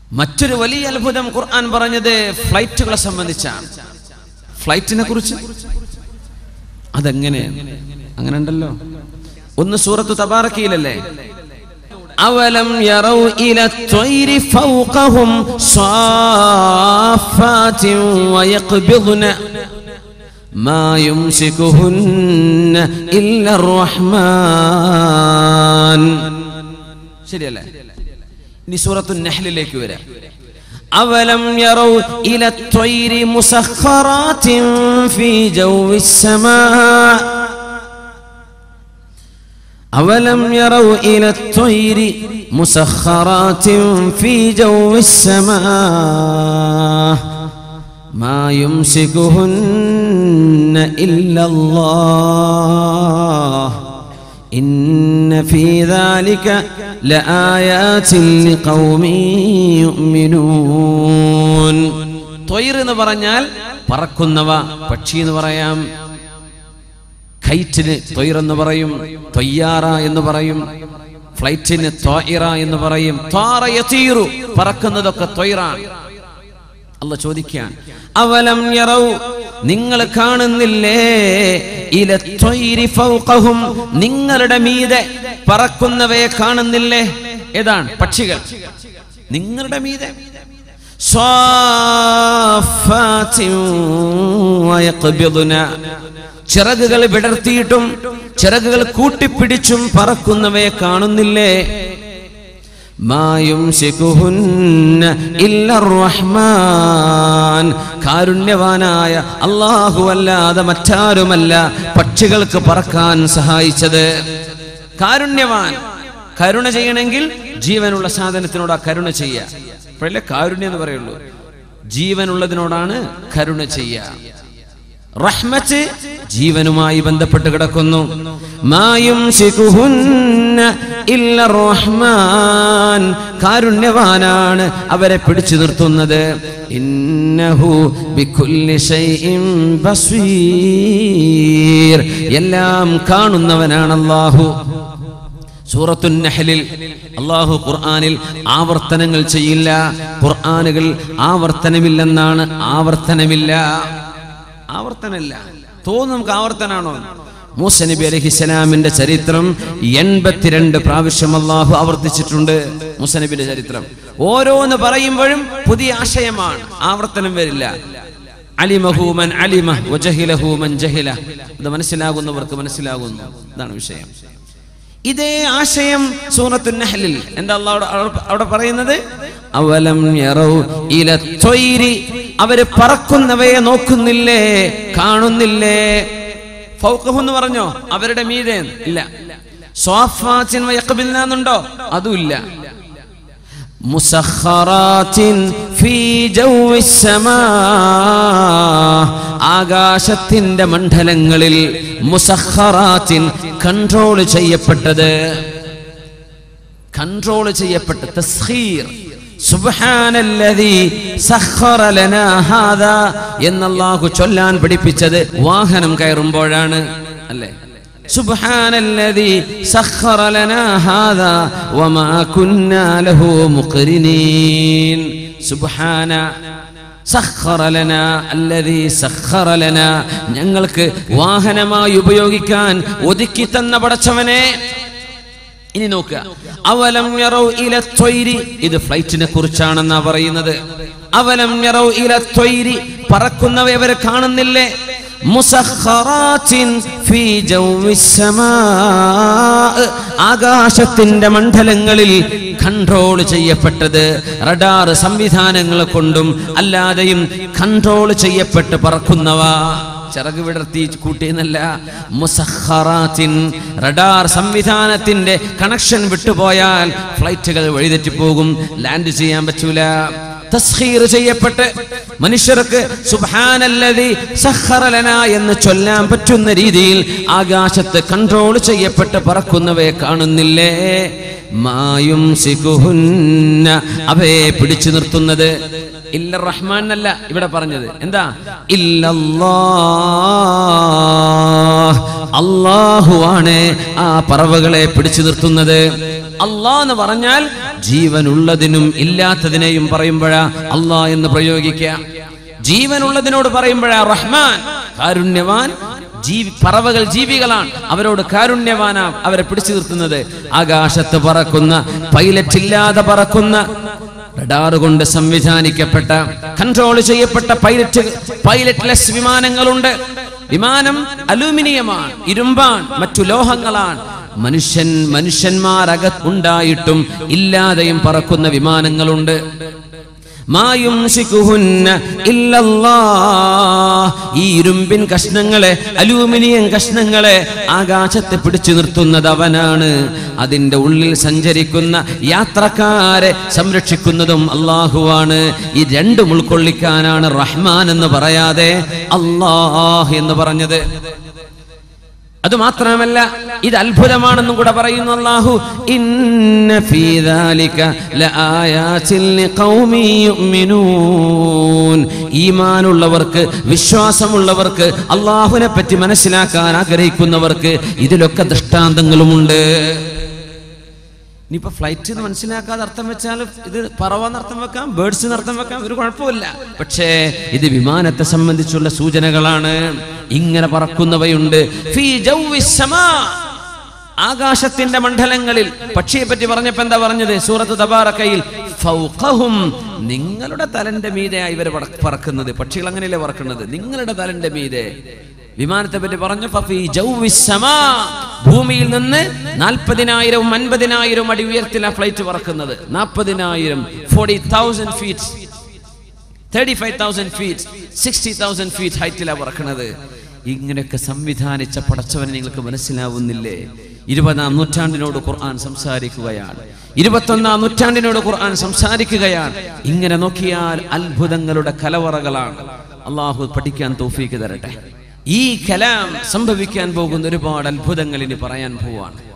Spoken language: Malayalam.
മറ്റൊരു വലിയ അത്ഭുതം ഖുർആൻ പറഞ്ഞത് ഫ്ലൈറ്റുകളെ സംബന്ധിച്ചാണ് ഫ്ലൈറ്റിനെ കുറിച്ച് അതെങ്ങനെ അങ്ങനെ ഉണ്ടല്ലോ ഒന്ന് സൂറത്ത് തബാറക്കിയിലല്ലേ അവലം യറൗ ഇല الطير فوقهم صافات ويقبضن ما يمسكهن إلا الرحمن ശരിയല്ലേ ഇനി സൂറത്തു നഹ്ലിലേക്ക് വരാം അവലം യറൗ ഇല الطير مسخرات في جو السماء أولم يروا إلى الطير مسخرات في جو السماء ما يمسكهن إلا الله إن في ذلك لآيات لقوم يؤمنون طير എന്ന് പറഞ്ഞാൽ പറക്കുന്നവ പക്ഷി എന്ന് പറയാം കൈറ്റിന് തൊയ്റെന്ന് പറയും തൊയ്യാറ എന്ന് പറയും ഫ്ലൈറ്റിന് ത്വായിറ എന്ന് പറയും ത്വാറ യതീറു പറക്കുന്നതൊക്കെ തൊയ്റാണ് അല്ല ചോദിക്കാൻ അവലം യറൗ നിങ്ങൾ കാണുന്നില്ലേ ഇല ത്വയ്രി ഫൗഖഹും നിങ്ങളുടെ മീതെ പറക്കുന്നവയെ കാണുന്നില്ലേ ഏതാണ് പക്ഷികൾ നിങ്ങളുടെ മീതെ സ്വാഫാത്തിൻ വയഖ്ബിദ്ന ചിറകുകൾ വിടർത്തിയിട്ടും ചിറകുകൾ കൂട്ടിപ്പിടിച്ചും പറക്കുന്നവയെ കാണുന്നില്ലേ മായും റഹ്മാൻ കാരുണ്യവാനായ അള്ളാഹു അല്ലാതെ മറ്റാരുമല്ല പക്ഷികൾക്ക് പറക്കാൻ സഹായിച്ചത് കാരുണ്യവാൻ കരുണ ചെയ്യണമെങ്കിൽ ജീവനുള്ള സാധനത്തിനോട് ആ കരുണ ചെയ്യുക അപ്പോഴല്ലേ കാരുണ്യം എന്ന് പറയുള്ളൂ ജീവനുള്ളതിനോടാണ് കരുണ ചെയ്യുക റഹ്മത്ത് ജീവനുമായി ബന്ധപ്പെട്ട് കിടക്കുന്നു മായും ഇല്ല റഹ്മാൻ കാരുണ്യവാനാണ് അവരെ പിടിച്ചു നിർത്തുന്നത് ഇന്നഹു ബിക്കുല്ലി ശൈഇൻ ബസ്വീർ എല്ലാം കാണുന്നവനാണ് അല്ലാഹു സൂറത്തു നഹലിൽ അള്ളാഹു ഖുർആനിൽ ആവർത്തനങ്ങൾ ചെയ്യില്ല ഖുർആനുകൾ ആവർത്തനമില്ലെന്നാണ് ആവർത്തനമില്ല ആവർത്തനമില്ല തോന്നും നമുക്ക് ആവർത്തനാണോ മൂസ നബി അലഹിസ്സലാമിന്റെ ചരിത്രം എൺപത്തിരണ്ട് പ്രാവശ്യം അള്ളാഹു ആവർത്തിച്ചിട്ടുണ്ട് മൂസ നബിയുടെ ചരിത്രം ഓരോന്ന് പറയുമ്പോഴും പുതിയ ആശയമാണ് ആവർത്തനം വരില്ല അലിമഹൂമൻ അലിമ വജഹിലഹൂമൻ ജഹില ഇത് മനസ്സിലാകുന്നവർക്ക് മനസ്സിലാകുന്നു ഇതാണ് വിഷയം ഇതേ ആശയം സൂറത്തു നഹലിൽ എന്താ അള്ളാഹ് അവിടെ- അവിടെ പറയുന്നത് അവലം യറൗ ഇല ത്വയ്രി അവര് പറക്കുന്നവയെ നോക്കുന്നില്ലേ കാണുന്നില്ലേ ഫൗഖഹു എന്ന് പറഞ്ഞോ അവരുടെ മീതെ ഇല്ല സ്വാഫാച്ചിൻ വയക്കബില്ലാന്നുണ്ടോ അതുമില്ല മുസഖറാത്തിൻ ഫീ ജൗവി സമാ ആകാശത്തിന്റെ മണ്ഡലങ്ങളിൽ മുസഖറാത്തിൻ കൺട്രോൾ ചെയ്യപ്പെട്ടത് കൺട്രോൾ ചെയ്യപ്പെട്ട തസ്ഖീർ സുബ്ഹാനല്ലദീ സഖറ ലനാ ഹാദാ എന്നല്ലാഹു ചൊല്ലാൻ പഠിപ്പിച്ചത് വാഹനം കയറുമ്പോഴാണ് അല്ലേ സുബ്ഹാനല്ലദീ സഖറ ലനാ ഹാദാ വമാ കുന്നാ ലഹു മുഖ്രിനീൻ സുബ്ഹാന സഖറ ലനാ അല്ലദീ സഖറ ലനാ ഞങ്ങൾക്ക് വാഹനമായി ഉപയോഗിക്കാൻ ഒതുക്കി തന്ന പടച്ചവനെ ഇനി നോക്കുക അവലം യറൗ ഇല ത്വയ്രി ഇത് ഫ്ലൈറ്റിനെ കുറിച്ചാണെന്നാ പറയുന്നത് അവലം യറൗ ഇല ത്വയ്രി പറക്കുന്നവ അവരെ കാണുന്നില്ലേ മുസഖറാത്തിൻ ഫീ ജൗവി സമാ ആകാശത്തിന്റെ മണ്ഡലങ്ങളിൽ കൺട്രോൾ ചെയ്യപ്പെട്ടത് റഡാർ സംവിധാനങ്ങൾ കൊണ്ടും അല്ലാതെയും കൺട്രോൾ ചെയ്യപ്പെട്ട് പറക്കുന്നവ ചിറക് വിടർത്തി കൂട്ടിയെന്നല്ല മുസഖറാത്തിൻ റഡാർ സംവിധാനത്തിന്റെ കണക്ഷൻ വിട്ടുപോയാൽ ഫ്ലൈറ്റുകൾ വഴിതെറ്റിപ്പോകും ലാൻഡ് ചെയ്യാൻ പറ്റൂല തസ്ഖീർ ചെയ്യപ്പെട്ട് മനുഷ്യർക്ക് സുബ്ഹാനല്ലദീ സഖറ ലനാ എന്ന് ചൊല്ലാൻ പറ്റുന്ന രീതിയിൽ ആകാശത്ത് കൺട്രോൾ ചെയ്യപ്പെട്ട് പറക്കുന്നവയെ കാണുന്നില്ലേ മായും സിഖുഹുന്ന അവയെ പിടിച്ചു നിർത്തുന്നത് ഇല്ല റഹ്മാൻ എന്നല്ല ഇവിടെ പറഞ്ഞത് എന്താ ഇല്ലല്ലാഹ് അള്ളാഹുവാണ് ആ പറവകളെ പിടിച്ചു നിർത്തുന്നത് അള്ളാ എന്ന് പറഞ്ഞാൽ ജീവനുള്ളതിനും ഇല്ലാത്തതിനെയും പറയുമ്പോഴാ അള്ളാ എന്ന് പ്രയോഗിക്കുക ജീവനുള്ളതിനോട് പറയുമ്പോഴാ റഹ്മാൻ കാരുണ്യവാൻ ജീവി പറവകൾ ജീവികളാണ് അവരോട് കാരുണ്യവാനാ അവരെ പിടിച്ചു നിർത്തുന്നത് ആകാശത്ത് പറക്കുന്ന പൈലറ്റ് ഇല്ലാതെ പറക്കുന്ന റഡാർ കൊണ്ട് സംവിധാനിക്കപ്പെട്ട കൺട്രോൾ ചെയ്യപ്പെട്ട പൈലറ്റ് പൈലറ്റ്ലെസ് വിമാനങ്ങളുണ്ട് വിമാനം അലൂമിനിയമാണ് ഇരുമ്പാണ് മറ്റു ലോഹങ്ങളാണ് മനുഷ്യൻ മനുഷ്യന്മാരകത്തുണ്ടായിട്ടും ഇല്ലാതെയും പറക്കുന്ന വിമാനങ്ങളുണ്ട് മായുംസിക്കുഹുന്ന ഇല്ലല്ലാഹ്. ഈ ഇരുമ്പിൻ കഷ്ണങ്ങളെ അലൂമിനിയം കഷ്ണങ്ങളെ ആകാശത്ത് പിടിച്ചു നിർത്തുന്നത് അവനാണ് അതിന്റെ ഉള്ളിൽ സഞ്ചരിക്കുന്ന യാത്രക്കാരെ സംരക്ഷിക്കുന്നതും അള്ളാഹുവാണ് ഈ രണ്ടും ഉൾക്കൊള്ളിക്കാനാണ് റഹ്മാൻ എന്ന് പറയാതെ അള്ളാഹ് എന്ന് പറഞ്ഞത് അത് മാത്രമല്ല ഇത് അത്ഭുതമാണെന്നും കൂടെ പറയുന്നു അല്ലാഹു ഇന്ന ഫീ ദാലിക ലആയാതിൻ ലിഖൗമി യുഅ്മിനൂൻ ഈമാനുള്ളവർക്ക് വിശ്വാസമുള്ളവർക്ക് അള്ളാഹുവിനെ പറ്റി മനസ്സിലാക്കാൻ ആഗ്രഹിക്കുന്നവർക്ക് ഇതിലൊക്കെ ദൃഷ്ടാന്തങ്ങളുമുണ്ട് ഇനിയിപ്പോ ഫ്ലൈറ്റ് എന്ന് മനസ്സിലാക്കാതെ അർത്ഥം വെച്ചാൽ ഇത് പറവാന്ന് അർത്ഥം വെക്കാം ബേർഡ്സ് എന്ന് അർത്ഥം വെക്കാം ഒരു കുഴപ്പമില്ല പക്ഷേ ഇത് വിമാനത്തെ സംബന്ധിച്ചുള്ള സൂചനകളാണ് ഇങ്ങനെ പറക്കുന്നവയുണ്ട് ഫീ ജൗവിസ് സമാ. ആകാശത്തിന്റെ മണ്ഡലങ്ങളിൽ പക്ഷിയെ പറ്റി പറഞ്ഞപ്പോ എന്താ പറഞ്ഞത് സൂറത്ത് തബാറക്കയിൽ ഫൗഖഹും നിങ്ങളുടെ തലന്റെ മീതെയായി ഇവർ പറക്കുന്നത് പക്ഷികൾ അങ്ങനെയല്ലേ പറക്കുന്നത് നിങ്ങളുടെ തലന്റെ മീതെ വിമാനത്തെ പറ്റി പറഞ്ഞു ഫഫീ ജൗവിസ് സമാ. ഭൂമിയിൽ നിന്ന് നാൽപ്പതിനായിരവും അൻപതിനായിരവും അടി ഉയരത്തിൽ ആ ഫ്ലൈറ്റ് പറക്കുന്നത് നാൽപ്പതിനായിരം forty thousand feet thirty five thousand feet sixty thousand feet ഹൈറ്റിലാണ് പറക്കുന്നത് ഇങ്ങനെയൊക്കെ സംവിധാനിച്ച പടച്ചവനെ നിങ്ങൾക്ക് മനസ്സിലാവുന്നില്ലേ ഇരുപതാം നൂറ്റാണ്ടിനോട് ഖുർആൻ സംസാരിക്കുകയാണ് ഇരുപത്തൊന്നാം നൂറ്റാണ്ടിനോട് ഖുർആൻ സംസാരിക്കുകയാണ് ഇങ്ങനെ നോക്കിയാൽ അത്ഭുതങ്ങളുടെ കലവറകളാണ് അള്ളാഹു പഠിക്കാൻ തോഫീക്ക് തരട്ടെ ഈ കലാം സംഭവിക്കാൻ പോകുന്ന ഒരുപാട് അത്ഭുതങ്ങൾ ഇനി പറയാൻ പോവാണ്